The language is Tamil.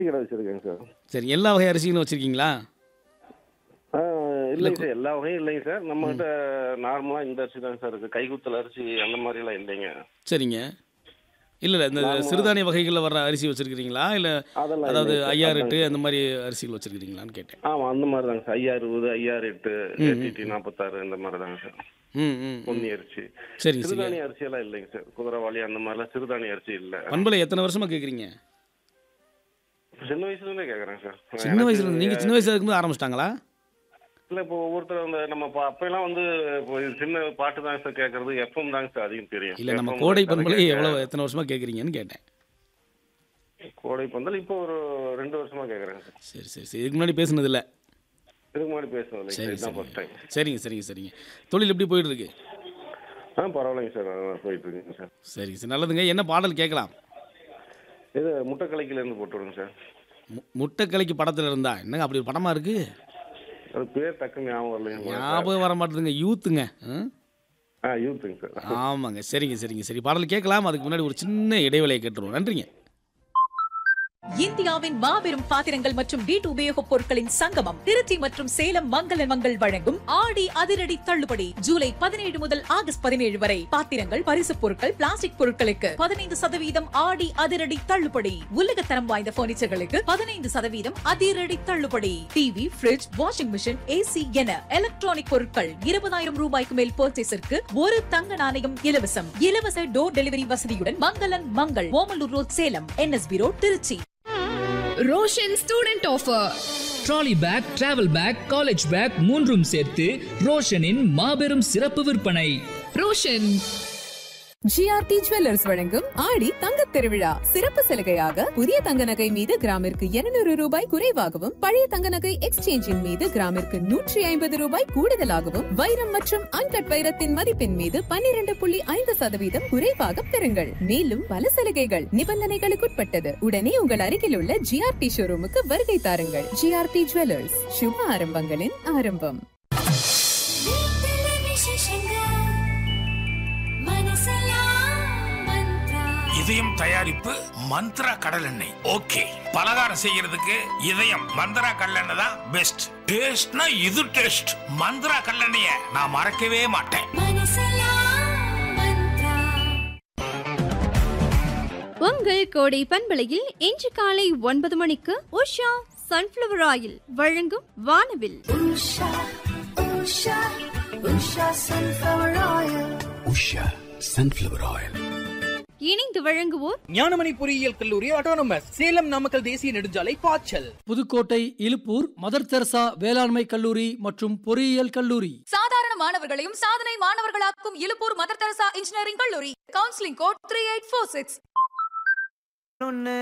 கடை வச்சிருக்கேங்க சார் சரி எல்லா வகை அரிசிகளும் வச்சுருக்கீங்களா ஆ, இல்லைங்க சார் எல்லா வகையும் இல்லைங்க சார் நம்மகிட்ட நார்மலாக இந்த அரிசி தாங்க சார் இருக்குது கைகுத்தல் அரிசி அந்த மாதிரிலாம் இல்லைங்க சரிங்க இல்லை இல்லை இந்த நார்மலா- சிறுதானிய வகைகளில் வர்ற அரிசி வச்சுருக்கிறீங்களா இல்லை அதெல்லாம் அதாவது இல்லைங்க சார். ஐயாறு அதாங்க எட்டு அந்த மாதிரி அரிசிகள் வச்சுருக்கிறீங்களான்னு கேட்டேன் ஆமாம் அந்த மாதிரி தாங்க சார் ஐயா அறுபது ஐயா எட்டு எட்டு நாற்பத்தாறு இந்த மாதிரி தாங்க சார் ம் ம் ம். பொன்னி அரிசி சரிங்க சரிங்க சிறுதானிய அரிசியெல்லாம் இல்லைங்க சார் குதிரைவாளி அந்த மாதிரிலாம் சிறுதானிய அரிசி இல்லை பண்பலை எத்தனை வருஷமாக கேட்குறீங்க சின்ன வயசுலேருந்தே கேட்குறேங்க சார் சின்ன வயசுல இருந்து நீங்கள் சின்ன வயசுல இருக்கும்போது ஆரம்பிச்சிட்டாங்களா இல்லை இப்போ ஒவ்வொருத்தர் அந்த நம்ம பா- அப்பெல்லாம் வந்து இப்போ இது சின்ன பாட்டு தாங்க சார் கேட்கறது எஃப்எம் தாங்க சார் அதிகம் தெரியும் இல்லை நம்ம FM கோடை தான் பண்பலை கேட்க- எவ்வளோ எத்தனை வருஷமாக கேட்குறீங்கன்னு கேட்டேன் கோடை பந்தல் இப்போ ஒரு ரெண்டு வருஷமா கேட்குறேங்க சார் சரி சரி சரி இதுக்கு முன்னாடி பேசுனது இல்லை இதுக்கு முன்னாடி பேசுனது இல்லைங்க சரி சார் இதுதான் ஃபர்ஸ்ட் டைம் சரிங்க சரிங்க சரிங்க தொழில் எப்படி போயிட்டு இருக்கு ஆ பரவாயில்லைங்க சார் நல்லா போயிட்டு இருக்குங்க சார் சரிங்க சார் நல்லதுங்க என்ன பாடல் கேட்கலாம் இது முட்டைக்கலைக்கிலேருந்து போட்டு விடுங்க சார் மு- முட்டைக்கலைக்கு படத்தில் இருந்தா என்னங்க அப்படி ஒரு படமாக இருக்கு அது பேர் டக்கு ஞாபகம் வரலைங்க ஞாபகம் வர மாட்டேதுங்க யூத்துங்க ம்? ஆ யூத்துங்க சார் ஆமாங்க சரிங்க சரிங்க சரி பாடல் கேட்கலாம் அதுக்கு முன்னாடி ஒரு சின்ன இடைவேளையை கேட்டுருவோம் நன்றிங்க இந்தியாவின் மாபெரும் பாத்திரங்கள் மற்றும் வீட்டு உபயோகப் பொருட்களின் சங்கமம் திருச்சி மற்றும் சேலம் மங்கள மங்கள் வழங்கும் ஆடி அதிரடி தள்ளுபடி ஜூலை பதினேழு முதல் ஆகஸ்ட் பதினேழு வரை பாத்திரங்கள் பரிசுப் பொருட்கள் பிளாஸ்டிக் பொருட்களுக்கு பதினைந்து சதவீதம் ஆடி அதிரடி தள்ளுபடி உலகத்தரம் வாய்ந்த பர்னிச்சர்களுக்கு பதினைந்து சதவீதம் அதிரடி தள்ளுபடி TV fridge washing machine AC என எலக்ட்ரானிக் பொருட்கள் இருபதாயிரம் ரூபாய்க்கு மேல் பர்ச்சேஸிற்கு ஒரு தங்க நாணயம் இலவசம் இலவச டோர் டெலிவரி வசதியுடன் Mangalan Mangal Omalur road Salem N S B road Tiruchi Roshan student offer trolley bag travel bag college bag மூன்றும் சேர்த்து ரோஷனின் மாபெரும் சிறப்பு விற்பனை ரோஷன் ஜிஆர்டி ஜுவல்லர்ஸ் வழங்கும் ஆடி தங்க திருவிழா சிறப்பு சலுகையாக புதிய தங்க நகை மீது கிராமிற்கு 200 ரூபாய் குறைவாகவும் பழைய தங்க நகை எக்ஸ்சேஞ்சின் மீது கிராமிற்கு நூற்றி ஐம்பது ரூபாய் கூடுதலாகவும் வைரம் மற்றும் அன்கட் வைரத்தின் மதிப்பின் மீது 12.5% புள்ளி ஐந்து சதவீதம் குறைவாக பெறுங்கள் மேலும் பல சலுகைகள் நிபந்தனைகளுக்குட்பட்டது உடனே உங்கள் அருகில் உள்ள ஜிஆர்டி ஷோரூமுக்கு வருகை தாருங்கள் ஜிஆர்டி ஜுவல்லர்ஸ் சுப ஆரம்பங்களின் ஆரம்பம் இதயம் தயாரிப்பு மந்த்ரா கடல் எண்ணெய் ஓகே பலகாரம் செய்யறதுக்கு இதயம் மந்த்ரா கடலெண்ணெய் தான் பெஸ்ட் டேஸ்ட்னா இது டேஸ்ட் மந்த்ரா கடலெண்ணெய நான் மறக்கவே மாட்டேன் உங்கள் கோடை பண்பலையில் இன்று காலை ஒன்பது மணிக்கு உஷா சன்ஃப்ளவர் ஆயில் வழங்கும் வானவில் உஷா சன்ஃப்ளவர் ஆயில் இணைந்து வழங்குவோர் ஞானமணி பொறியியல் கல்லூரி ஆட்டோனமஸ் சேலம் நாமக்கல் தேசிய நெடுஞ்சாலை பாய்ச்சல் புதுக்கோட்டை இலுப்பூர் மதர் தெரசா வேளாண்மை கல்லூரி மற்றும் பொறியியல் கல்லூரி சாதாரண மாணவர்களையும் சாதனை மாணவர்களாக்கும் இலுப்பூர் மதர் தெரசா இன்ஜினியரிங் கல்லூரி counselling code three eight four six